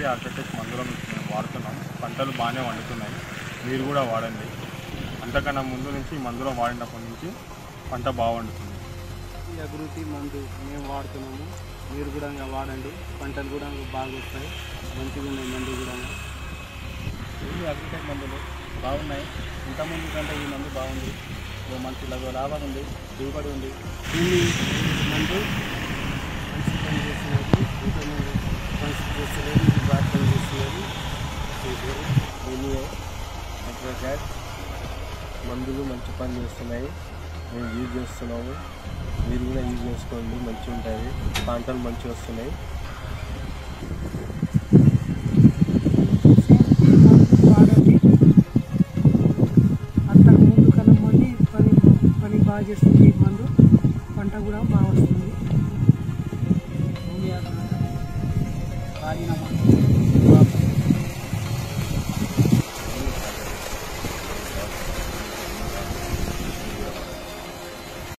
AP architect మందులను మేము వాడుతున్నాం పంటలు బాగానే వండుతున్నాయి మీరు కూడా వాడండి అంతకన్నా ముందు నుంచి ఈ మందులో వాడినప్పటి నుంచి పంట బాగా వండుతుంది ఈ అభివృద్ధి మందు మేము వాడుతున్నాము మీరు కూడా ఇంకా వాడండి పంటలు కూడా ఇంకా బాగా వస్తాయి మంచిగా ఉన్నాయి మందు కూడా ఈ అగ్రిటెక్ మందులు బాగున్నాయి ఇంతకుముందు కంటే ఈ మందు బాగుంది ఓ మంచి లఘు లాభం ఉంది దిగుబడి ఉంది దీన్ని మందు మంచి పని చేస్తున్నది ఇంతకుముందు మంచి చేస్తున్నది ఇది బాగా పని చేస్తున్నది చేశారు దీనియే అగ్రిటెక్ మందులు మంచి పని చేస్తున్నాయి మేము యూజ్ చేస్తున్నాము మీరు కూడా యూజ్ చేసుకోండి మంచిగా ఉంటుంది పంటలు మంచిగా వస్తున్నాయి వాడండి అంతకు ముందు కన్నా మళ్ళీ పని పని బాగా చేస్తుంది ఈ మందు పంట కూడా బాగా వస్తుంది భూమి ఆధారంగా వాడిన మందు